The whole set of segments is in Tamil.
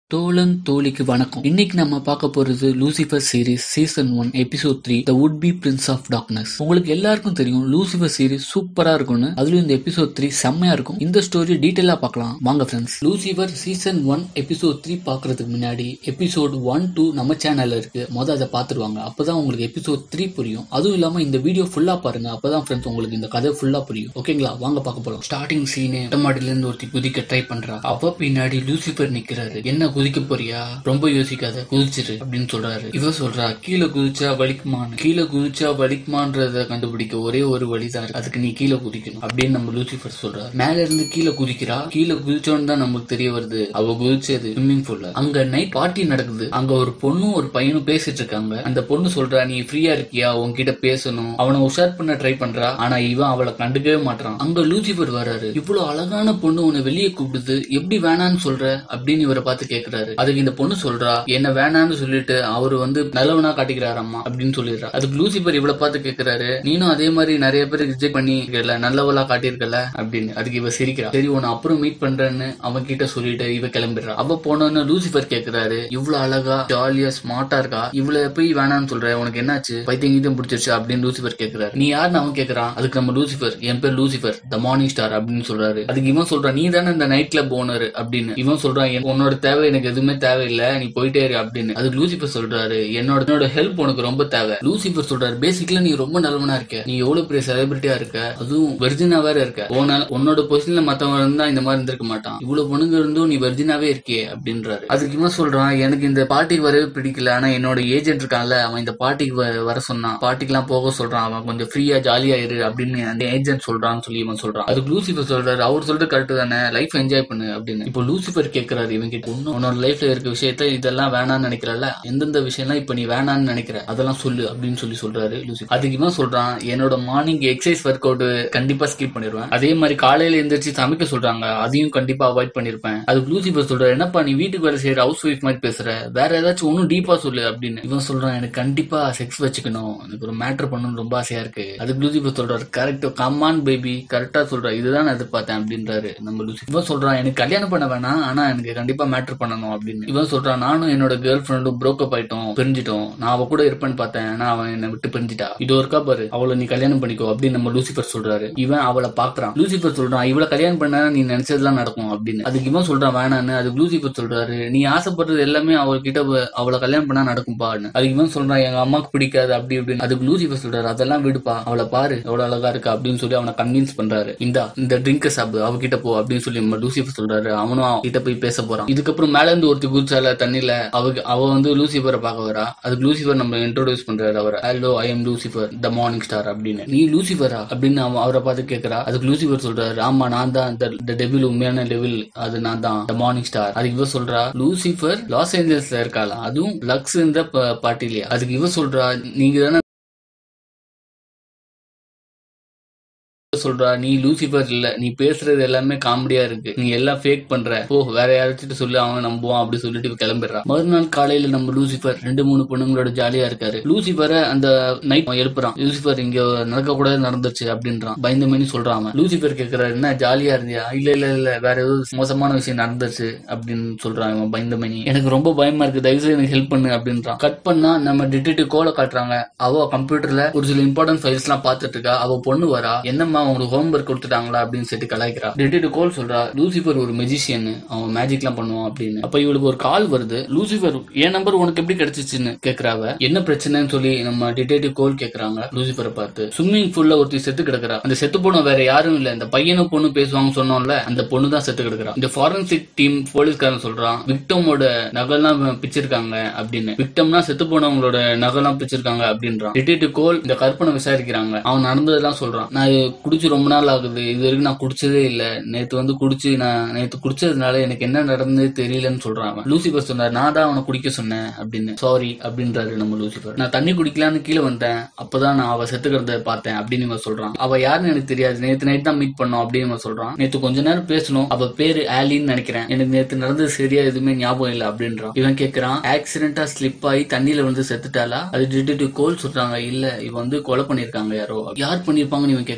தோழன் தோழிக்கு வணக்கம் இன்னைக்கு நம்ம பார்க்க போறது Lucifer series season one episode three the would be prince of darkness உங்களுக்கு எல்லாருக்கும் தெரியும் லூசிஃபர் சீரிஸ் சூப்பரா இருக்கும்னு அதுலயும் இந்த எபிசோட் த்ரீ செம்மையா இருக்கும் இந்த ஸ்டோரி டீட்டெயிலா பார்க்கலாம் வாங்க friends Lucifer season one episode three பாக்குறதுக்கு முன்னாடி எபிசோட் ஒன் டூ நம்ம சேனல்ல இருக்கு மொதல் அதை பார்த்துருவாங்க அப்பதான் உங்களுக்கு எபிசோட் த்ரீ புரியும் அதுவும் இல்லாம இந்த வீடியோ ஃபுல்லா பாருங்க அப்பதான் ஃப்ரெண்ட்ஸ் உங்களுக்கு இந்த கதை ஃபுல்லா புரியும் ஓகேங்களா வாங்க பார்க்க போலாம் ஸ்டார்டிங் சீனே மாடில இருந்து ஒருத்தி குதிக்க ட்ரை பண்றா அவ பின்னாடி லூசிஃபர் நிக்கிறாரு என்ன குதிக்க போறியா ரொம்ப யோசிக்காத குதிச்சிரு அப்படின்னு சொல்றாரு இவ சொல்றா கீழே குதிச்சா வலிக்குமான்னு கீழே குதிச்சா வலிக்குமான்றத கண்டுபிடிக்க ஒரே ஒரு வழிதான் இருக்கு அதுக்கு நீ கீழே குதிக்கணும் அப்படின்னு நம்ம லூசிஃபர் சொல்றாரு மேல இருந்து கீழே குதிக்கிறா கீழே குதிச்சோன்னு தான் நமக்கு தெரிய வருது அவ குதிச்சது ஸ்விம்மிங் பூல்ல அங்க நைட் பார்ட்டி நடக்குது அங்க ஒரு பொண்ணும் ஒரு பையனும் பேசிட்டு இருக்காங்க அந்த பொண்ணு சொல்றா நீ ஃப்ரீயா இருக்கியா உன்கிட்ட பேசணும் அவனை உஷார் பண்ண ட்ரை பண்றா ஆனா இவன் அவளை கண்டுக்கவே மாட்டான் அங்க லூசிஃபர் வராரு இவ்வளவு அழகான பொண்ணு உன்னை வெளியே கூப்பிடுது எப்படி வேணான்னு சொல்ற அப்படின்னு இவரை பார்த்து கேக்குறாரு அதுக்கு இந்த பொண்ணு சொல்றா என்ன வேணான்னு சொல்லிட்டு அவரு வந்து நல்லவனா காட்டிக்கிறாராம்மா அப்படின்னு சொல்லிடுறா அதுக்கு லூசிபர் இவளை பார்த்து கேக்குறாரு நீனும் அதே மாதிரி நிறைய பேர் ரிஜெக்ட் பண்ணி இருக்கல நல்லவளா காட்டியிருக்கல அப்படின்னு அதுக்கு இவ சிரிக்கிறா சரி உன்னை அப்புறம் மீட் பண்றேன்னு அவன் கிட்ட சொல்லிட்டு இவ கிளம்பிடுறா அவ போனோன்னு லூசிபர் கேக்குறாரு இவ்வளவு அழகா ஜாலியா ஸ்மார்ட்டா இருக்கா இவ்வளவு போய் வேணான்னு சொல்ற உனக்கு என்னாச்சு பைத்தியம் பிடிச்சிருச்சு அப்படின்னு லூசிபர் கேக்குறாரு நீ யாருன்னு அவன் கேக்குறான் அதுக்கு நம்ம லூசிபர் என் பேர் லூசிபர் த மார்னிங் ஸ்டார் அப்படின்னு சொல்றாரு அதுக்கு இவன் சொல்றான் நீ தானே இந்த நைட் கிளப் ஓனர் அப்படின்னு இவன் சொல்றான் "என்- உன்னோட தேவை எனக்கு எதுவுமே தேவையில்லை நீ போயிட்டே இரு அப்படின்னு அதுக்கு லூசிபர் சொல்றாரு என்னோட என்னோட ஹெல்ப் உனக்கு ரொம்ப தேவை லூசிபர் சொல்றாரு பேசிக்கலா நீ ரொம்ப நல்லவனா இருக்க நீ எவ்வளவு பெரிய செலிபிரிட்டியா இருக்க அதுவும் வெர்ஜினா வேற இருக்க உன்னால உன்னோட பொசிஷன்ல மத்தவன் இருந்தா இந்த மாதிரி இருந்திருக்க மாட்டான் இவ்வளவு பொண்ணுங்க இருந்தும் நீ வெர்ஜினாவே இருக்கியே அப்படின்றாரு அதுக்கு இவன் சொல்றான் எனக்கு இந்த பார்ட்டிக்கு வரவே பிடிக்கல ஆனா என்னோட ஏஜென்ட் இருக்கான்ல அவன் இந்த பார்ட்டிக்கு வ- வர சொன்னான் பார்ட்டிக்கெல்லாம் போக சொல்றான் அவன் கொஞ்சம் ஃப்ரீயா ஜாலியா இரு அப்படின்னு அந்த ஏஜென்ட் சொல்றான்னு சொல்லி இவன் சொல்றான் அதுக்கு லூசிஃபர் சொல்றாரு அவர் சொல்றது கரெக்ட் தானே லைஃப் என்ஜாய் பண்ணு அப்படின்னு இப்போ லூசிஃபர் கேக்குறாரு இவன் கிட்ட "உன்னு- உன்னோட லைஃப்ல இருக்க விஷயத்த இதெல்லாம் வேணாம்னு நினைக்கிறல்ல எந்தெந்த விஷயம்லாம் இப்ப நீ வேணாம்னு நினைக்கிற அதெல்லாம் சொல்லு அப்படின்னு சொல்லி சொல்றாரு லூசிஃபர் அதுக்கு இவன் சொல்றான் என்னோட மார்னிங் எக்ஸசைஸ் ஒர்க் அவுட் கண்டிப்பா ஸ்கிப் பண்ணிடுவேன் அதே மாதிரி காலையில எந்திரிச்சு சமைக்க சொல்றாங்க அதையும் கண்டிப்பா அவாய்ட் பண்ணிருப்பேன் அதுக்கு லூசிஃபர் சொல்றாரு என்னப்பா நீ வீட்டுக்கு வேலை செய்யற ஹவுஸ் ஒய்ஃப் மாதிரி பேசுற வேற ஏதாச்சும் ஒன்னும் டீப்பா சொல்லு அப்படின்னு இவன் சொல்றான் எனக்கு கண்டிப்பா செக்ஸ் வச்சுக்கணும் எனக்கு ஒரு மேட்டர் பண்ணணும்னு ரொம்ப ஆசையா இருக்கு அதுக்கு லூசிஃபர் சொல்றாரு கரெக்ட் கம்மான் பேபி கரெக்டா சொல்ற இதுதான் நான் எதிர்பார்த்தேன் அப்படின்றாரு நம்ம லூசி இவன் சொல்றான் எனக்கு கல்யாணம் பண்ண வேணாம் ஆனா எனக்கு கண்டிப்பா மேட்டர் பண்ணணும் அப்படின்னு இவன் சொல்றான் நானும் என்னோட கேர்ள் ஃப்ரெண்டும் பிரேக்கப் ஆயிட்டோம் பிரிஞ்சிட்டோம் நான் அவ கூட இருப்பேன்னு பார்த்தேன் ஆனா அவன் என்னை விட்டு பிரிஞ்சிட்டா இது ஒருக்கா பாரு அவளை நீ கல்யாணம் பண்ணிக்கோ அப்படின்னு நம்ம லூசிஃபர் சொல்றாரு இவன் அவளை பாக்குறான் லூசிஃபர் சொல்றான் இவளை கல்யாணம் பண்ணா நீ நினைச்சதெல்லாம் நடக்கும் அப்படின்னு அதுக்கு இவன் சொல்றான் வேணான்னு அதுக்கு லூசிஃபர் சொல்றாரு நீ ஆசைப்படுறது எல்லாமே அவர்கிட்ட வ- அவளை கல்யாணம் பண்ணா நடக்கும்பான்னு அதுக்கு இவன் சொல்றான் எங்க அம்மாக்கு பிடிக்காது அப்படி இப்படின்னு அதுக்கு லூசிஃபர் சொல்றாரு அதெல்லாம் விடுப்பா அவளை பாரு எவ்வளவு அழகா இருக்கா அப்படின்னு சொல்லி அவனை கன்வின்ஸ் பண்றாரு இந்தா இந்த ட்ரிங்க சாப்பிடு அவகிட்ட போ அப்படின்னு சொல்லி நம்ம லூசிஃபர் சொல்றாரு அவனும் அவ கிட்ட போய் பேச போறான் இதுக்கப்புறம் மேல இருந்து ஒருத்தி குதிச்சால தண்ணில அவ அவ வந்து லூசிஃபரை பார்க்க வரா அதுக்கு லூசிஃபர் நம்ம இன்ட்ரோடியூஸ் பண்றாரு அவர் hello I am Lucifer the morning star அப்படின்னு நீ லூசிஃபரா அப்படின்னு அவன் அவரை பார்த்து கேக்குறா அதுக்கு லூசிஃபர் சொல்றாரு ஆமா நான் தான் இந்த டெவில் உண்மையான லெவில் அது நான் தான் த மார்னிங் ஸ்டார் அதுக்கு இவ சொல்றா லூசிஃபர் லாஸ் ஏஞ்சல்ஸ்ல இருக்காளாம் அதுவும் லக்ஸ் இந்த பார்ட்டிலியா அதுக்கு இவ சொல்றா நீங்க தானே சொல்றா நீ லூசிஃபர் இல்ல நீ பேசுறது எல்லாமே காமெடியா இருக்கு நீ எல்லாம் ஃபேக் பண்ற ஓ வேற யாராச்சும் சொல்லி அவன் நம்புவான் அப்படி சொல்லிட்டு இவ கிளம்பிடுறான் மறுநாள் காலையில நம்ம லூசிஃபர் ரெண்டு மூணு பொண்ணுங்களோட ஜாலியா இருக்காரு லூசிஃபரை அந்த நைட் எழுப்புறான் லூசிஃபர் இங்க நடக்க கூட நடந்துச்சு அப்படின்றான் பயந்த மணி சொல்றான் அவன் லூசிஃபர் கேக்குறாரு என்ன ஜாலியா இருந்தியா இல்ல இல்ல இல்ல வேற ஏதோ மோசமான விஷயம் நடந்துச்சு அப்படின்னு சொல்றான் இவன் பயந்த மணி எனக்கு ரொம்ப பயமா இருக்கு தயவு செய்து எனக்கு ஹெல்ப் பண்ணு அப்படின்றான் கட் பண்ணா நம்ம டிடெக்டிவ் கோலை காட்டுறாங்க அவ கம்ப்யூட்டர்ல ஒரு சில இம்பார்ட்டன்ட் ஃபைல்ஸ் எல்லாம் பாத்துட்டு இருக்கா அவ பொண்ணு வரா என்னம்மா உங்களுக்கு ஹோம் ஒர்க் கொடுத்துட்டாங்களா அப்படின்னு சொல்லிட்டு கலாய்க்கிறா டிடெக்டிவ் கோல் சொல்றா லூசிஃபர் ஒரு மெஜிஷியன் அவன் மேஜிக் எல்லாம் பண்ணுவான் அப்படின்னு அப்ப இவளுக்கு ஒரு கால் வருது லூசிஃபர் என் நம்பர் உனக்கு எப்படி கிடைச்சிச்சுன்னு கேக்குறாவ என்ன பிரச்சனைன்னு சொல்லி நம்ம டிடெக்டிவ் கோல் கேக்குறாங்க லூசிஃபரை பார்த்து ஸ்விம்மிங் பூல்ல ஒருத்தி செத்து கிடக்குறா அந்த செத்து போன வேற யாரும் இல்ல இந்த பையனும் பொண்ணு பேசுவாங்க சொன்னோம்ல அந்த பொண்ணு தான் செத்து கிடக்குறா இந்த ஃபாரன்சிக் டீம் போலீஸ்காரன் சொல்றான் விக்டமோட நகல்லாம் பிச்சிருக்காங்க அப்படின்னு விக்டம்னா செத்து போனவங்களோட நகல்லாம் பிச்சிருக்காங்க அப்படின்றான் டிடெக்டிவ் கோல் இந்த கற்பனை விசாரிக்கிறாங்க அவன் நடந்ததெல்லாம் சொல்றான் நான் இது குடிச்சு ரொம்ப நாள் ஆகுது இது வரைக்கும் நான் குடிச்சதே இல்ல நேத்து வந்து குடிச்சு நான் நேத்து குடிச்சதுனால எனக்கு என்ன நடந்தது தெரியலன்னு சொல்றான் அவன் லூசிபர் சொன்னார் நான் தான் அவனை குடிக்க சொன்னேன் அப்படின்னு சாரி அப்படின்றாரு நம்ம லூசிபர் நான் தண்ணி குடிக்கலான்னு கீழே வந்தேன் அப்பதான் நான் அவ செத்து கிடந்ததை பார்த்தேன் அப்படின்னு இவன் சொல்றான் அவ யாருன்னு எனக்கு தெரியாது நேத்து நைட் தான் மீட் பண்ணோம் அப்படின்னு இவன் சொல்றான் நேத்து கொஞ்ச நேரம் பேசணும் அவ பேரு ஆலின்னு நினைக்கிறேன் எனக்கு நேத்து நடந்தது சரியா எதுவுமே ஞாபகம் இல்ல அப்படின்றான் இவன் கேக்குறான் ஆக்சிடென்டா ஸ்லிப் ஆகி தண்ணியில வந்து செத்துட்டாளா அது டிடெக்டிவ் கோல் சொல்றாங்க இல்ல இவன் வந்து கொலை பண்ணிருக்காங்க யாரோ யார் பண்ணிருப்பாங்கன்னு இவன் கேக்குறான் டிடெக்டிவ்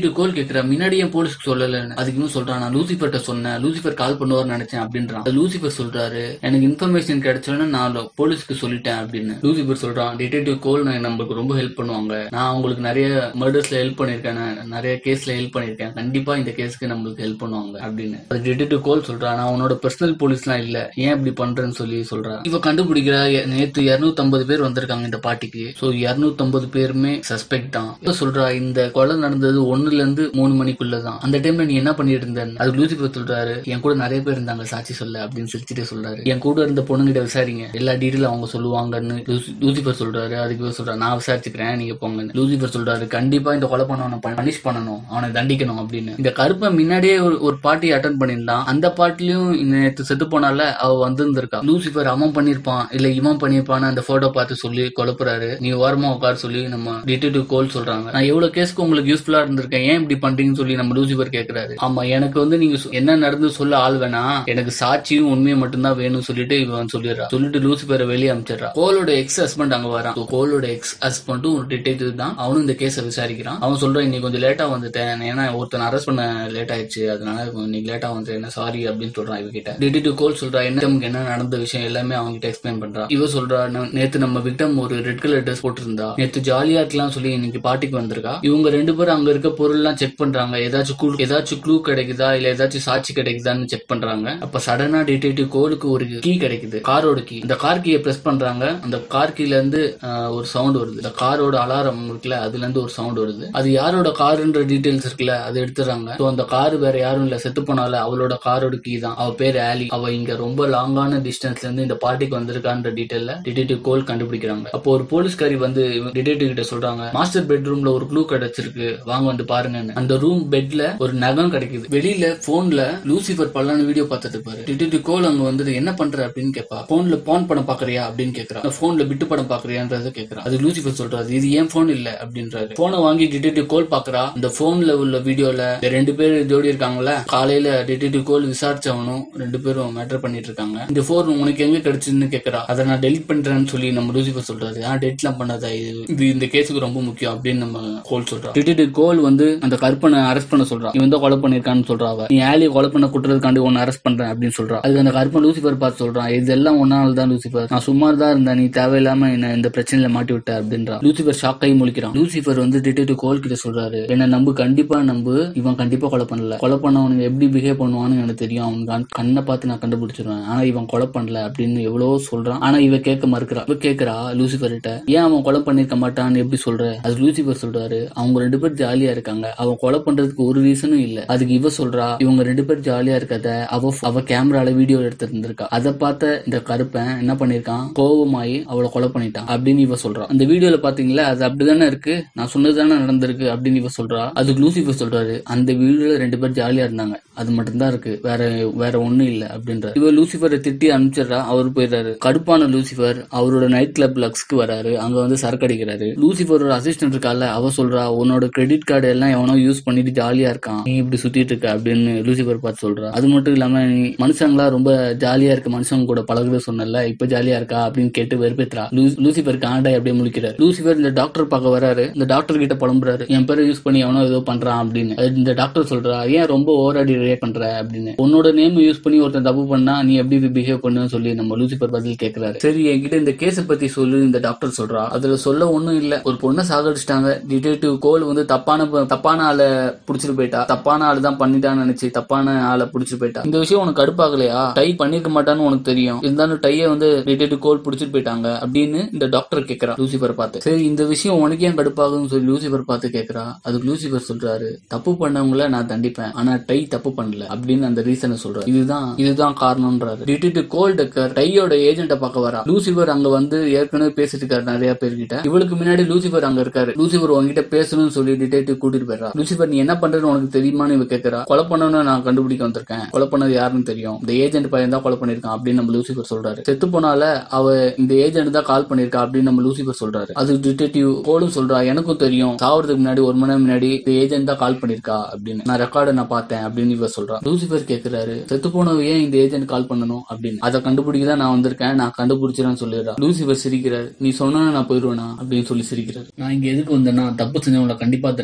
டிடெக்டிவ் கோல் கேக்குறா முன்னாடி ஏன் போலீஸ்க்கு சொல்லலன்னு அதுக்கு இன்னும் சொல்றான் நான் லூசிஃபர்ட்ட சொன்னேன் லூசிஃபர் கால் பண்ணுவார்னு நினைச்சேன் அப்படின்றான் அது லூசிஃபர் சொல்றாரு எனக்கு இன்ஃபர்மேஷன் கிடைச்சோன்னு நான் லோ- போலீஸ்க்கு சொல்லிட்டேன் அப்படின்னு லூசிஃபர் சொல்றான் டிடெக்டிவ் கோல் நான் நம்மளுக்கு ரொம்ப ஹெல்ப் பண்ணுவாங்க நான் உங்களுக்கு நிறைய மர்டர்ஸ்ல ஹெல்ப் பண்ணிருக்கேன் நான் நிறைய கேஸ்ல ஹெல்ப் பண்ணிருக்கேன் கண்டிப்பா இந்த கேஸ்க்கு நம்மளுக்கு ஹெல்ப் பண்ணுவாங்க அப்படின்னு அது டிடெக்டிவ் கோல் சொல்றான் நான் உன்னோட பர்சனல் போலீஸ்லாம் இல்ல ஏன் இப்படி பண்றேன்னு சொல்லி சொல்றான் இவ கண்டுபிடிக்கிற எ- நேத்து 250 பேர் வந்திருக்காங்க இந்த பார்ட்டிக்கு சோ 250 பேருமே சஸ்பெக்ட் தான் இவ சொல்றா இந்த கொலை நடந்தது ஒண்ணுல இருந்து மூணு மணிக்குள்ளதான் அந்த டைம்ல நீ என்ன பண்ணிட்டு இருந்த அது லூசிபர் சொல்றாரு என் கூட நிறைய பேர் இருந்தாங்க சாட்சி சொல்ல அப்படின்னு சிரிச்சுட்டே சொல்றாரு என் கூட இருந்த பொண்ணுகிட்ட விசாரிங்க எல்லா டீட்டெயிலும் அவங்க சொல்லுவாங்கன்னு லூசி- லூசிபர் சொல்றாரு அதுக்கு இவர் சொல்றாரு நான் விசாரிச்சுக்கிறேன் நீங்க போங்க லூசிபர் சொல்றாரு கண்டிப்பா இந்த கொலை பண்ணவனை பனிஷ் பண்ணணும் அவனை தண்டிக்கணும் அப்படின்னு இந்த கருப்பை முன்னாடியே ஒரு ஒரு பார்ட்டி அட்டன் பண்ணியிருந்தான் அந்த பார்ட்டிலையும் நேற்று செத்து போனால அவ வந்திருந்திருக்கா லூசிபர் அவன் பண்ணிருப்பான் இல்ல இவன் பண்ணிருப்பான்னு அந்த போட்டோ பார்த்து சொல்லி குழப்புறாரு நீ ஓரமா உட்கார சொல்லி நம்ம டிடெக்டிவ் கோல் சொல்றாங்க நான் எவ்வளவு கேஸ்க்கு உங்களுக்கு யூஸ்ஃபுல்லா இருந்திருக்கேன் ஏன் இப்படி பண்றீங்கன்னு சொல்லி நம்ம லூசிபர் கேக்குறாரு ஆமா எனக்கு வந்து நீங்க சொ- என்ன நடந்து சொல்ல ஆள் வேணா எனக்கு சாட்சியும் உண்மையை மட்டும்தான் வேணும்னு சொல்லிட்டு இவன் சொல்லிடுறா சொல்லிட்டு லூசிபரை வெளியே அனுப்பிச்சிடுறா கோலோட எக்ஸ் ஹஸ்பண்ட் அங்க வரான் So, கோலோட எக்ஸ் ஹஸ்பண்டும் ஒரு டிடெக்டிவ் தான் அவனும் இந்த கேஸை விசாரிக்கிறான் அவன் சொல்றான் இன்னைக்கு கொஞ்சம் லேட்டா வந்துட்டேன் ஏன்னா ஒருத்தன் அரெஸ்ட் பண்ண லேட் ஆயிடுச்சு அதனால கொஞ்சம் இன்னைக்கு லேட்டா வந்துட்டேன் சாரி அப்படின்னு சொல்றான் இவகிட்ட டிடெக்டிவ் கோல் சொல்றா என்ன நமக்கு என்ன நடந்த விஷயம் எல்லாமே அவங்க கிட்ட எக்ஸ்பிளைன் பண்றா இவ சொல்றா "நே- நேத்து நம்ம விக்டம் ஒரு ரெட் கலர் ட்ரெஸ் போட்டிருந்தா நேத்து ஜாலியா இருக்கலாம் சொல்லி இன்னைக்கு பார்ட்டிக்கு வந்திருக்கா இவங்க ரெண்டு பேரும் அங்க இருக்க பொருள் எல்லாம் செக் பண்றாங்க ஏதாச்சும் clue- ஏதாச்சும் க்ளூ கிடைக்குதா இல்ல ஏதாச்சும் சாட்சி கிடைக்குதான்னு செக் பண்றாங்க அப்ப சடனா டிடெக்டிவ் கோலுக்கு ஒரு கீ கிடைக்குது காரோட கீ இந்த கார் கீயை பிரஸ் பண்றாங்க அந்த கார் கீல இருந்து ஆஹ், ஒரு சவுண்ட் வருது இந்த காரோட அலாரம் இருக்குல்ல அதுல இருந்து ஒரு சவுண்ட் வருது அது யாரோட காருன்ற டீடைல்ஸ் இருக்குல்ல அது எடுத்துறாங்க So, அந்த கார் வேற யாரும் இல்ல செத்து போனால அவளோட காரோட கீ தான் அவ பேர் ஆலி அவ இங்க ரொம்ப லாங்கான டிஸ்டன்ஸ்ல இருந்து இந்த பார்ட்டிக்கு வந்திருக்கான்ற டீடைல்ல டிடெக்டிவ் கோல் கண்டுபிடிக்கிறாங்க அப்போ ஒரு போலீஸ்காரி வந்து டிடெக்டிவ் கிட்ட சொல்றாங்க மாஸ்டர் பெட்ரூம்ல ஒரு க்ளூ கிடைச்சிருக்கு வாங்க வந்து பாருங்கன்னு அந்த ரூம் பெட்ல ஒரு நகம் கிடைக்குது வெளியில போன்ல லூசிபர் பல்லான வீடியோ பார்த்துட்டு இருப்பாரு டிடெக்டிவ் கோல் அங்க வந்துட்டு என்ன பண்ற அப்படின்னு கேட்பா போன்ல பான் படம் பாக்குறியா அப்படின்னு கேக்குறா போன்ல பிட்டு படம் பாக்குறியான்றத கேக்குறா அது லூசிபர் சொல்றாரு இது ஏன் போன் இல்ல அப்படின்றாரு போனை வாங்கி டிடெக்டிவ் கோல் பாக்குறா அந்த போன்ல உள்ள வீடியோல இந்த ரெண்டு பேர் ஜோடி இருக்காங்கல்ல காலையில டிடெக்டிவ் கோல் விசாரிச்சவனும் ரெண்டு பேரும் மேட்டர் பண்ணிட்டு இருக்காங்க இந்த போன் உனக்கு எங்க கிடைச்சுன்னு கேக்குறா அதை நான் டெலிட் பண்றேன்னு சொல்லி நம்ம லூசிபர் சொல்றாரு ஆ டெலிட்லாம் பண்ணாதா இது இது இந்த கேஸுக்கு ரொம்ப முக்கியம் அப்படின்னு நம்ம கோல் சொல்றோம் டிடெக்டிவ் கோல் வந்து அந்த கற்பனை அரெஸ்ட் பண்ண சொல்றான் இவன் தான் கொலை பண்ணிருக்கான்னு சொல்றா அவ நீ ஆலி கொலை பண்ண குற்றதுக்காண்டி உன்னை அரெஸ்ட் பண்றேன் அப்படின்னு சொல்றான் அதுக்கு அந்த கற்பனை லூசிபர் பார்த்து சொல்றான் இதெல்லாம் ஒன்னால தான் லூசிபர் நான் சும்மா தான் இருந்தேன் நீ தேவையில்லாம என்ன இந்த பிரச்சனையில மாட்டி விட்ட அப்படின்றான் லூசிபர் ஷாக் ஆகி முழிக்கிறான் லூசிபர் வந்து டிடெக்டிவ் கோல் கிட்ட சொல்றாரு என்ன நம்பு கண்டிப்பா நம்பு இவன் கண்டிப்பா கொலை பண்ணல கொலை பண்ணவனுக்கு எப்படி பிஹேவ் பண்ணுவான்னு எனக்கு தெரியும் அவன் கண்- கண்ணை பார்த்து நான் கண்டுபிடிச்சிருவேன் ஆனா இவன் கொலை பண்ணல அப்படின்னு எவ்வளவோ சொல்றான் ஆனா இவ கேட்க மறுக்கிறா இவ கேக்குறா லூசிபர் கிட்ட ஏன் அவன் கொலை பண்ணிருக்க மாட்டான்னு எப்படி சொல்ற அது லூசிபர் சொல்றாரு அவங்க ரெண்டு பேர் ஜாலியா இருக்காங்க அவன் கொலை பண்றதுக்கு ஒரு ரீசனும் இல்ல அதுக்கு இவ சொல்றா இவங்க ரெண்டு பேர் ஜாலியா இருக்கத அவ அவ கேமரால வீடியோ எடுத்து இருந்திருக்கா அதை பார்த்த இந்த கருப்பன் என்ன பண்ணிருக்கான் கோபமாயி அவளை கொலை பண்ணிட்டான் அப்படின்னு இவ சொல்றா அந்த வீடியோல பாத்தீங்களா அது அப்படிதானே இருக்கு நான் சொன்னதுதானே நடந்திருக்கு அப்படின்னு இவ சொல்றா அதுக்கு லூசிபர் சொல்றாரு அந்த வீடியோல ரெண்டு பேர் ஜாலியா இருந்தாங்க அது மட்டும்தான் இருக்கு வேற வேற ஒண்ணும் இல்ல அப்படின்ற இவ லூசிபரை திட்டி அனுப்பிச்சிடுறா அவர் போயிடுறாரு கடுப்பான லூசிபர் அவரோட நைட் கிளப் லக்ஸ்க்கு வராரு அங்க வந்து சரக்கு அடிக்கிறாரு லூசிபரோட அசிஸ்டன்ட் இருக்கால அவ சொல்றா உன்னோட கிரெடிட் கார்டு எல்லாம் எவனோ யூஸ் பண்ணிட்டு ஜாலியா இருக்கான் நீ இப்படி சுத்திட்டு இருக்க அப்படின்னு லூசிபர் பார்த்து சொல்றா அது மட்டும் இல்லாம நீ மனுஷங்களா ரொம்ப ஜாலியா இருக்க மனுஷங்க கூட பழகுது சொன்னல இப்ப ஜாலியா இருக்கா அப்படின்னு கேட்டு வெறுப்பேத்துறா லூ- லூசிபருக்கு ஆண்டாய் அப்படியே முழிக்கிறார் லூசிபர் இந்த டாக்டர் பார்க்க வராரு இந்த டாக்டர் கிட்ட புலம்புறாரு என் பேரை யூஸ் பண்ணி எவனோ ஏதோ பண்றான் அப்படின்னு அது இந்த டாக்டர் சொல்றா ஏன் ரொம்ப ஓவராடி ரியாக்ட் பண்ற அப்படின்னு உன்னோட நேம் யூஸ் பண்ணி ஒருத்தன் தப்பு பண்ணா நீ எப்படி பிஹேவ் பண்ணுன்னு சொல்லி நம்ம லூசிபர் பதில் கேக்குறாரு சரி என்கிட்ட இந்த கேஸ பத்தி சொல்லு இந்த டாக்டர் சொல்றா அதுல சொல்ல ஒண்ணும் இல்ல ஒரு பொண்ணை சாகடிச்சிட்டாங்க டிடெக்டிவ் கோல் வந்து தப்பான ப- தப்பான ஆளை புடிச்சிட்டு போயிட்டா தப்பான ஆளு தான் பண்ணிட்டான்னு நினைச்சு தப்பான ஆளை புடிச்சிட்டு போயிட்டா இந்த விஷயம் உனக்கு கடுப்பாகலையா டை பண்ணிருக்க மாட்டான்னு உனக்கு தெரியும் இருந்தாலும் டையை வந்து டிடெக்டிவ் கோல் புடிச்சிட்டு போயிட்டாங்க அப்படின்னு இந்த டாக்டர் கேக்குறா லூசிபர் பார்த்து சரி இந்த விஷயம் உனக்கு ஏன் கடுப்பாகுதுன்னு சொல்லி லூசிபர் பார்த்து கேக்குறா அதுக்கு லூசிபர் சொல்றாரு தப்பு பண்ணவங்கள நான் தண்டிப்பேன் ஆனா டை தப்பு பண்ணல அப்படின்னு அந்த ரீசனை சொல்றாரு இதுதான் இதுதான் காரணம்ன்றாரு டிடெக்டிவ் கோல் டக்கர் டையோட ஏஜென்ட்ட பார்க்க வரா லூசிபர் அங்க வந்து ஏற்கனவே பேசிட்டு இருக்காரு நிறைய பேர்கிட்ட இவளுக்கு முன்னாடி லூசிபர் அங்க இருக்காரு லூசிபர் உங்ககிட்ட பேசணும்னு சொல்லி டிடெக்டிவ் கூட்டிட்டு போயிடறா லூசிபர் நீ என்ன பண்றேன்னு உனக்கு தெரியுமான்னு இவ கேக்குறா கொலை பண்ணணும்னு நான் கண்டுபிடிக்க வந்திருக்கேன் கொலை பண்ணது யாருன்னு தெரியும் இந்த ஏஜென்ட் பையன் தான் கொலை பண்ணிருக்கான் அப்படின்னு நம்ம லூசிபர் சொல்றாரு செத்து போனால அவ இந்த ஏஜென்ட் தான் கால் பண்ணிருக்கா அப்படின்னு நம்ம லூசிபர் சொல்றாரு அது டிடெக்டிவ் கோலும் சொல்றா எனக்கும் தெரியும் சாவறதுக்கு முன்னாடி ஒரு மணி நேரம் முன்னாடி இந்த ஏஜென்ட் தான் கால் பண்ணிருக்கா அப்படின்னு நான் ரெக்கார்டை நான் பார்த்தேன் அப்படின்னு இவ சொல்றா லூசிபர் கேக்குறாரு செத்து போனவ ஏன் இந்த ஏஜென்ட் கால் பண்ணணும் அப்படின்னு அதை கண்டுபிடிக்க தான் நான் வந்திருக்கேன் நான் கண்டுபிடிச்சிடறேன்னு சொல்லிடுறா லூசிபர் சிரிக்கிறாரு நீ சொன்னா நான் போயிடுவேனா அப்படின்னு சொல்லி சிரிக்கிறாரு நான் இங்க எதுக்கு வந்தேன்னா தப்பு செஞ்சவங்களை கண்டிப்பா தண்டிக்கணும் So,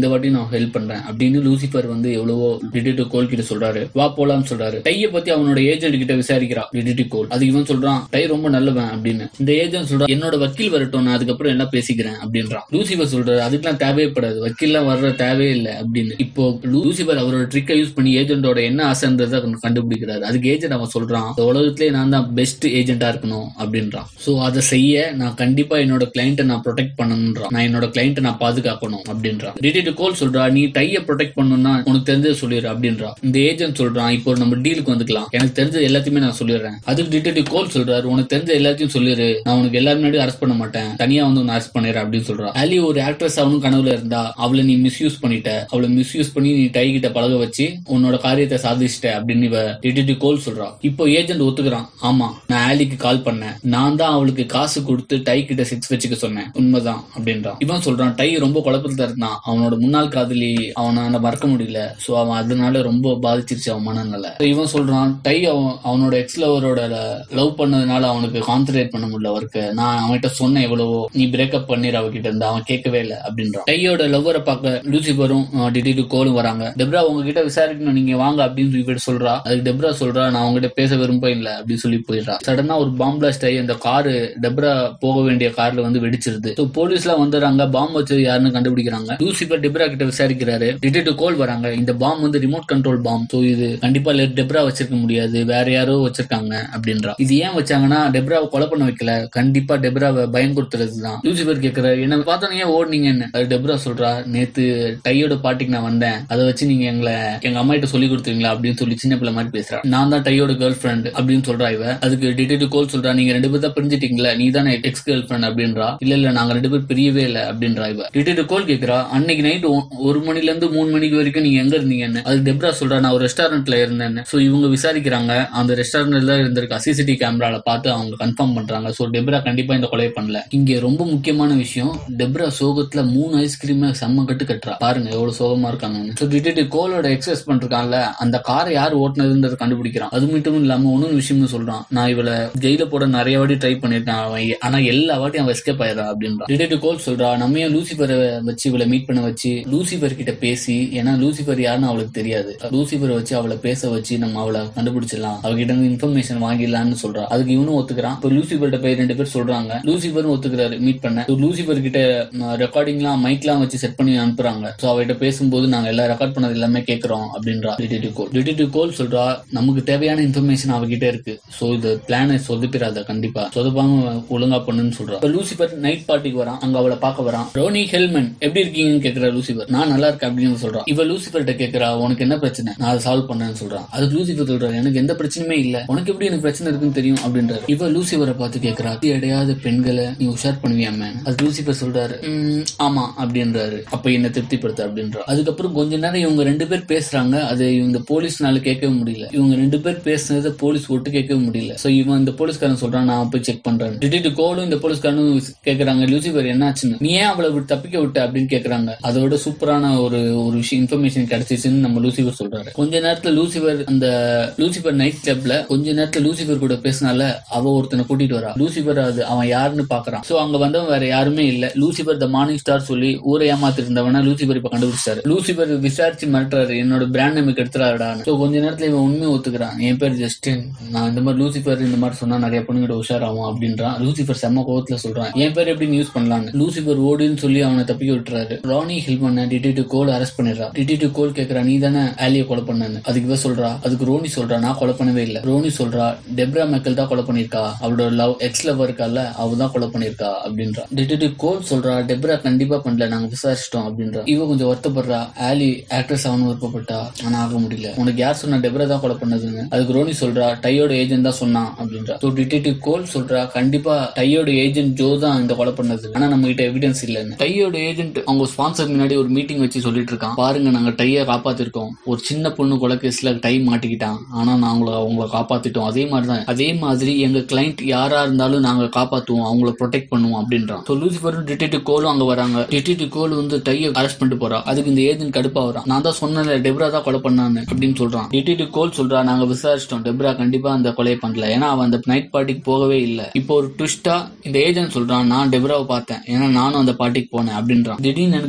இந்த வாட்டி நான் ஹெல்ப் பண்றேன் அப்படின்னு லூசிஃபர் வந்து எவ்வளவோ டிடெக்டிவ் கோல் கிட்ட சொல்றாரு வா போலாம்னு சொல்றாரு டைய பத்தி அவனோட ஏஜென்ட் கிட்ட விசாரிக்கிறா டிடெக்டிவ் கோல் அது இவன் சொல்றான் டை ரொம்ப நல்லவன் அப்படின்னு இந்த ஏஜென்ட் சொல்றான் என்னோட வக்கீல் வரட்டும் நான் அதுக்கப்புறம் எல்லாம் பேசிக்கிறேன் அப்படின்றான் லூசிஃபர் சொல்றாரு அதுக்கெல்லாம் தேவைப்படாது வக்கீல்லாம் வர்ற தேவையே இல்லை அப்படின்னு இப்போ லூசிஃபர் அவரோட ட்ரிக்கை யூஸ் பண்ணி ஏஜென்ட்டோட என்ன ஆசைன்றதை அவன் கண்டுபிடிக்கிறாரு அதுக்கு ஏஜென்ட் அவன் சொல்றான் இந்த உலகத்திலே நான் தான் பெஸ்ட் ஏஜென்ட்டா இருக்கணும் அப்படின்றான் சோ அதை செய்ய நான் கண்டிப்பா என்னோட கிளைண்ட்டை நான் ப்ரொடெக்ட் பண்ணணும்ன்றான் நான் என்னோட கிளைண்ட்டை நான் பாதுகாக்கணும் அப்படின்றான் டிடெக்டிவ் கோல் சொல்றா நீ டைய ப்ரொடெக்ட் பண்ணணும்னா உனக்கு தெரிஞ்சதை சொல்லிடு அப்படின்றான் இந்த ஏஜென்ட் சொல்றான் இப்போ நம்ம டீலுக்கு வந்துக்கலாம் எனக்கு தெரிஞ்சது எல்லாத்தையுமே நான் சொல்லிடுறேன் அதுக்கு டிடெக்டிவ் கோல் சொல்றாரு உனக்கு தெரிஞ்ச எல்லாத்தையும் சொல்லிடு நான் உனக்கு எல்லாரும் முன்னாடி அரெஸ்ட் பண்ண மாட்டேன் தனியா வந்து உன்னை அரெஸ்ட் பண்ணிடுறேன் அப்படின்னு சொல்றான் அலி ஒரு ஆக்ட்ரஸ் அவனும் கனவுல இருந்தா அவளை நீ மிஸ்யூஸ் பண்ணிட்ட அவளை மிஸ்யூஸ் பண்ணி நீ டை கிட்ட பழக வச்சு உன்னோட காரியத்தை சாதிச்சிட்ட அப்படின்னு இவ டிடெக்டிவ் கோல் சொல்றா இப்போ ஏஜென்ட் ஒத்துக்கிறான் ஆமா நான் ஆலிக்கு கால் பண்ணேன் நான் தான் அவளுக்கு காசு கொடுத்து டை கிட்ட செக்ஸ் வச்சுக்க சொன்னேன் உண்மைதான் அப்படின்றான் இவன் சொல்றான் டை ரொம்ப குழப்பத்துல இருந்தான் அவனோட முன்னாள் காதலி அவனால மறக்க முடியல சோ அவன் அதனால ரொம்ப பாதிச்சிருச்சு அவன் மனநிலை So இவன் சொல்றான் டை அவன் அவனோட எக்ஸ் லவரோட லவ் பண்ணதுனால அவனுக்கு கான்சென்ட்ரேட் பண்ண முடியல ஒர்க்கு நான் அவன்கிட்ட சொன்னேன் எவ்வளவோ நீ பிரேக்கப் பண்ணிரு அவகிட்ட இருந்து அவன் கேட்கவே இல்லை அப்படின்றான் டையோட லவ்வரை பார்க்க லூசிபரும் டிடிடு கோலும் வராங்க டெப்ரா உங்ககிட்ட விசாரிக்கணும் நீங்க வாங்க அப்படின்னு இவர்கிட்ட சொல்றா அதுக்கு டெப்ரா சொல்றா நான் உங்ககிட்ட பேச விரும்ப இல்ல அப்படின்னு சொல்லி போயிடுறா சடனா ஒரு பாம் பிளாஸ்ட் ஆகி அந்த காரு டெப்ரா போக வேண்டிய கார்ல வந்து வெடிச்சிருது ஸோ போலீஸ் எல்லாம் வந்துடுறாங்க பாம் வச்சது யாருன்னு கண்டுபிடிக்கிறாங்க லூசிபர் டெப்ரா கிட்ட விசாரிக்கிறாரு டிடெக்டிவ் கோல் வராங்க இந்த பாம் வந்து ரிமோட் கண்ட்ரோல் பாம் ஸோ இது கண்டிப்பா டெப்ரா வச்சிருக்க முடியாது வேற யாரோ வச்சிருக்காங்க அப்படின்றா இது ஏன் வச்சாங்கன்னா டெப்ராவை கொலை பண்ண வைக்கல கண்டிப்பா டெப்ராவை பயன்படுத்துறது தான் லூசிபர் கேக்குறாரு என்ன பார்த்தோன்னே ஏன் ஓடுனீங்கன்னு அது டெப்ரா சொல்றா நேத்து டையோட பாட்டிக்கு நான் வந்தேன் அதை வச்சு நீங்க எங்களை எங்க அம்மா கிட்ட சொல்லி கொடுத்தீங்களா அப்படின்னு சொல்லி சின்ன பிள்ளை மாதிரி பேசுறா நான் தான் டையோட கேர்ள் ஃப்ரெண்ட் அப்படின்னு சொல்றா இவ அதுக்கு டிடெக்டிவ் கோல் சொல்றா நீங்க ரெண்டு பேர் தான் பிரிஞ்சிட்டீங்களா நீ தானே எக்ஸ் கேர்ள் ஃப்ரெண்ட் அப்படின்றா இல்ல இல்ல நாங்க ரெண்டு பேர் பிரியவே இல்ல அப்படின்றா இவ டிடெக்டிவ் கோல் கேக்குறா அன்னைக்கு நைட் ஒரு மணில இருந்து மூணு மணிக்கு வரைக்கும் நீங்க எங்க இருந்தீங்கன்னு அது டெப்ரா சொல்றா நான் ஒரு ரெஸ்டாரண்ட்ல இருந்தேன்னு சோ இவங்க விசாரிக்கிறாங்க அந்த ரெஸ்டாரண்ட்ல இருந்திருக்க சிசிடிவி கேமரால பார்த்து அவங்க கன்ஃபார்ம் பண்றாங்க சோ டெப்ரா கண்டிப்பா இந்த கொலை பண்ணல இங்க ரொம்ப முக்கியமான விஷயம் டெப்ரா சோகத்துல மூணு ஐஸ்கிரீம் செம்ம கட்டு கட்டுறா பாருங்க எவ்வளவு சோகமா இருக்காங்கன்னு சோ டிடெக்டிவ் கோலோட எக்ஸஸ் பண்றாங்கல்ல அந்த காரை யார் ஓட்டுனதுன்றத கண்டுபிடிக்கிறான் அது மட்டும் இல்லாம இன்னொரு விஷயம்னு சொல்றான் நான் இவளை ஜெயில போட நிறைய வாட்டி ட்ரை பண்ணிருக்கேன் அவன் எ- ஆனா எல்லா வாட்டியும் அவன் எஸ்கேப் ஆயிடுறான் அப்படின்றான் டிடெக்டிவ் கோல் சொல்றா நம்ம ஏன் லூசிபரை வச்சு இவளை மீட் பண்ண வச்சு லூசிபர் கிட்ட பேசி ஏன்னா லூசிபர் யாருன்னு அவளுக்கு தெரியாது லூசிபரை வச்சு அவளை பேச வச்சு நம்ம அவளை கண்டுபிடிச்சிடலாம் அவகிட்ட இருந்து இன்ஃபர்மேஷன் வாங்கிடலாம்னு சொல்றா அதுக்கு இவனும் ஒத்துக்கிறான் இப்போ லூசிபர்கிட்ட போய் ரெண்டு பேர் சொல்றாங்க லூசிபரும் ஒத்துக்கிறாரு மீட் பண்ண So லூசிபர் கிட்ட ரெக்கார்டிங்லாம் மைக்லாம் வச்சு செட் பண்ணி அனுப்புறாங்க ஸோ அவகிட்ட பேசும்போது நாங்க எல்லாம் ரெக்கார்ட் பண்ணது எல்லாமே கேட்கறோம் அப்படின்றா டிடெக்டிவ் கோல் டிடெக்டிவ் கோல் சொல்றா நமக்கு தேவையான இன்ஃபர்மேஷன் அவகிட்ட இருக்கு ஸோ இது பிளானை சொதப்பிடாத கண்டிப்பா சொதப்பாம ஒழுங்கா பண்ணுன்னு சொல்றா இப்ப லூசிபர் நைட் பார்ட்டிக்கு வரான் அங்க அவளை பார்க்க வரான் ரோனி ஹெல்மன் எப்படி இருக்கீங்கன்னு கேக்குறா லூசிபர் நான் நல்லா இருக்கேன் அப்படின்னு சொல்றான் இவ லூசிபர்கிட்ட கேக்குறா உனக்கு என்ன பிரச்சனை நான் அதை சால்வ் பண்ணேன்னு சொல்றான் அது லூசிபர் சொல்றாரு எனக்கு எந்த பிரச்சனையுமே இல்ல உனக்கு எப்படி எனக்கு பிரச்சனை இருக்குன்னு தெரியும் அப்படின்றாரு இவ லூசிபரை பார்த்து கேக்குறா "அதி அடையாத பெண்களை நீ உஷார் பண்ணுவியா மேன் அது லூசிபர் சொல்றாரு "ம், ஆமா அப்படின்றாரு அப்ப என்ன திருப்திப்படுத்த அப்படின்றா அதுக்கப்புறம் கொஞ்ச நேரம் இவங்க ரெண்டு பேர் பேசுறாங்க அது இவங்க போலீஸ்னால கேட்கவே முடியல இவங்க ரெண்டு பேர் பேசுனதை போலீஸ் ஒட்டு கேட்கவே முடியல சோ இவன் இந்த போலீஸ்காரன் சொல்றான் நான் போய் செக் பண்றேன் டிடெக்டிவ் கோலும் இந்த போலீஸ்காரனும் கேக்குறாங்க லூசிபர் என்னாச்சுன்னு நீ ஏன் அவளை விட்டு தப்பிக்க விட்ட அப்படின்னு கேக்குறாங்க அதோட சூப்பரான ஒரு ஒரு விஷயம் இன்ஃபர்மேஷன் கிடைச்சிச்சுன்னு நம்ம லூசிபர் சொல்றாரு கொஞ்ச நேரத்துல லூசிபர் அந்த லூசிபர் நைட் கிளப்ல கொஞ்ச நேரத்துல லூசிபர் கூட பேசினால அவ ஒருத்தனை கூட்டிட்டு வரா லூசிபர் அது அவன் யாருன்னு பாக்குறான் சோ அங்க வந்தவன் வேற யாருமே இல்ல லூசிபர் த மார்னிங் ஸ்டார் சொல்லி ஊரை ஏமாத்திட்டு இருந்தவன லூசிபர் இப்ப கண்டுபிடிச்சாரு லூசிபர் விசாரிச்சு மிரட்டுறாரு என்னோட பிராண்ட் நமக்கு எடுத்துறாடான்னு சோ கொஞ்ச நேரத்துல இவன் உண்மையை ஒத்துக்கிறான் என் பேர் ஜஸ்டின் நான் இந்த மாதிரி லூசிபர் இந்த மாதிரி சொன்னா நிறைய பொண்ணுகிட்ட உஷாராகும் அப்படின்றான் லூசிபர் செம்ம கோவத்துல சொல்றான் என் பேர் எப்படி யூஸ் பண்ணலாம்னு லூசிபர் ஓடுன்னு சொல்லி அவனை தப்பிக்க விட்டுறாரு ரானி ஹில்மன் டிடெக்டிவ் கோல் அரெஸ்ட் பண்ணிடுறா டிடெக்டிவ் கோல் கேக்குறா நீ தானே ஆலியை கொலை பண்ணனு அதுக்கு இவ சொல்றா அதுக்கு ரோனி சொல்றா நான் கொலை பண்ணவே இல்ல ரோனி சொல்றா டெப்ரா மெக்கல் தான் கொலை பண்ணிருக்கா அவளோட லவ் எக்ஸ் லவர் இருக்கால அவ தான் கொலை பண்ணிருக்கா அப்படின்றா டிடெக்டிவ் கோல் சொல்றா டெப்ரா கண்டிப்பா பண்ணல நாங்க விசாரிச்சிட்டோம் அப்படின்றா இவ கொஞ்சம் வருத்தப்படுறா ஆலி ஆக்ட்ரஸ் ஆகணும் விருப்பப்பட்டா ஆனா ஆக முடியல உனக்கு யார் சொன்னா டெப்ரா தான் கொலை பண்ணதுன்னு அதுக்கு ரோனி சொல்றா டையோட ஏஜென்ட் தான் சொன்னான் அப்படின்றா ஸோ டிடெக்டிவ் கோல் சொல்றா கண்டிப்பா டையோட ஏஜென்ட் ஜோ தான் இந்த கொலை பண்ணது ஆனா நம்ம கிட்ட எவிடன்ஸ் இல்லைன்னு டையோட ஏஜென்ட் அவங்க ஸ்பான்சர் முன்னாடி ஒரு மீட்டிங் வச்சு சொல்லிட்டு இருக்கான் பாருங்க நாங்க டையை காப்பாத்திருக்கோம் ஒரு சின்ன பொண்ணு கொலை கேஸ்ல டை மாட்டிக்கிட்டான் ஆனா நாங்கள அவங்கள காப்பாத்திட்டோம் அதே மாதிரி தான் அதே மாதிரி எங்க கிளைண்ட் யாரா இருந்தாலும் நாங்க காப்பாத்துவோம் அவங்கள ப்ரொடெக்ட் பண்ணுவோம் அப்படின்றான் ஸோ லூசிஃபரும் டிடெக்டிவ் கோலும் அங்க வராங்க டிடெக்டிவ் கோல் வந்து டையை அரெஸ்ட் பண்ணிட்டு போறா அதுக்கு இந்த ஏஜென்ட் கடுப்பா வரான் நான் தான் சொன்னேன்ல டெப்ரா தான் கொலை பண்ணான்னு அப்படின்னு சொல்றான் டிடெக்டிவ் கோல் சொல்றா நாங்க விசாரிச்சிட்டோம் டெப்ரா கண்டிப்பா அந்த கொலையை பண்ணல ஏன்னா அவன் அந்த நைட் பார்ட்டிக்கு போகவே இல்லை இப்போ ஒரு ட்விஸ்டா இந்த ஏஜென்ட் சொல்றான் நான் டெப்ராவை பார்த்தேன் ஏன்னா நானும் அந்த பார்ட்டிக்கு போனேன் அப்படின்றான் திடீர்னு எனக்கு ஒர்க்ல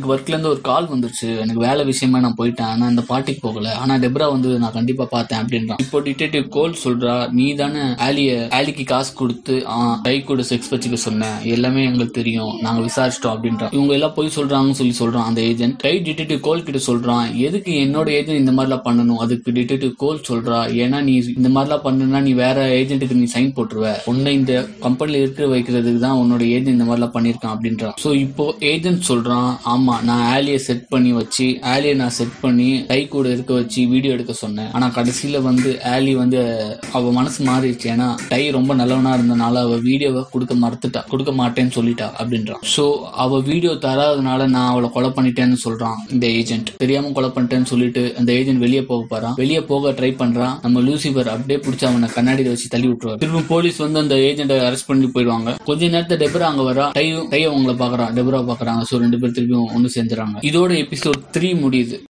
இருந்து ஒரு கால் வந்துருச்சு எனக்கு வேலை விஷயமா நான் போயிட்டேன் ஆனா அந்த பார்ட்டிக்கு போகல ஆனா டெப்ரா வந்து நான் கண்டிப்பா பார்த்தேன் அப்படின்றான் இப்போ டிடெக்டிவ் கோல் சொல்றா நீ தானே ஆலிய ஆலிக்கு காசு கொடுத்து ஆ, கை கூட செக்ஸ் வச்சுக்க சொன்ன எல்லாமே எங்களுக்கு தெரியும் நாங்க விசாரிச்சிட்டோம் அப்படின்றான் இவங்க எல்லாம் போய் சொல்றாங்கன்னு சொல்லி சொல்றான் அந்த ஏஜென்ட் கை டிடெக்டிவ் கோல் கிட்ட சொல்றான் எதுக்கு என்னோட ஏஜென்ட் இந்த மாதிரிலாம் பண்ணணும் அதுக்கு டிடெக்டிவ் கோல் சொல்றா ஏன்னா நீ இந்த மாதிரிலாம் பண்ணுனா நீ வேற ஏஜென்ட்டுக்கு நீ சைன் போட்டுருவ உன்னை இந்த கம்பெனில இருக்க வைக்கிறதுக்கு தான் உன்னோட ஏஜென்ட் இந்த மாதிரிலாம் பண்ணிருக்கான் அப்படின்றான் சோ இப்போ ஏஜென்ட் சொல்றான் ஆமா நான் ஆலிய செட் பண்ணி வச்சு ஆலிய நான் செட் பண்ணி கை கூட இருக்க வச்சு வீடியோ எடுக்க சொன்னேன் ஆனா கடைசியில வந்து ஆலி வந்து அவ மனசு மாறிடுச்சு ஏன்னா டை ரொம்ப நல்லவனா இருந்தனால அவ வீடியோவை கொடுக்க மறுத்துட்டா கொடுக்க மாட்டேன்னு சொல்லிட்டா அப்படின்றான் சோ அவ வீடியோ தராதனால நான் அவளை கொலை பண்ணிட்டேன்னு சொல்றான் இந்த ஏஜென்ட் தெரியாம கொலை பண்ணிட்டேன்னு சொல்லிட்டு அந்த ஏஜென்ட் வெளியே போக போறான் வெளியே போக ட்ரை பண்றான் நம்ம லூசிபர் அப்படியே பிடிச்சி அவனை கண்ணாடியில வச்சு தள்ளி விட்டுருவாரு திரும்ப போலீஸ் வந்து அந்த ஏஜென்ட்டை அரெஸ்ட் பண்ணி போயிடுவாங்க கொஞ்ச நேரத்தை டெபரா அங்க வரா டை டை அவங்கள பாக்குறான் டெபரா பாக்குறாங்க சோ ரெண்டு பேர் திருப்பியும் ஒண்ணு சேர்ந்துறாங்க இதோட எபிசோட் த்ரீ முடியுது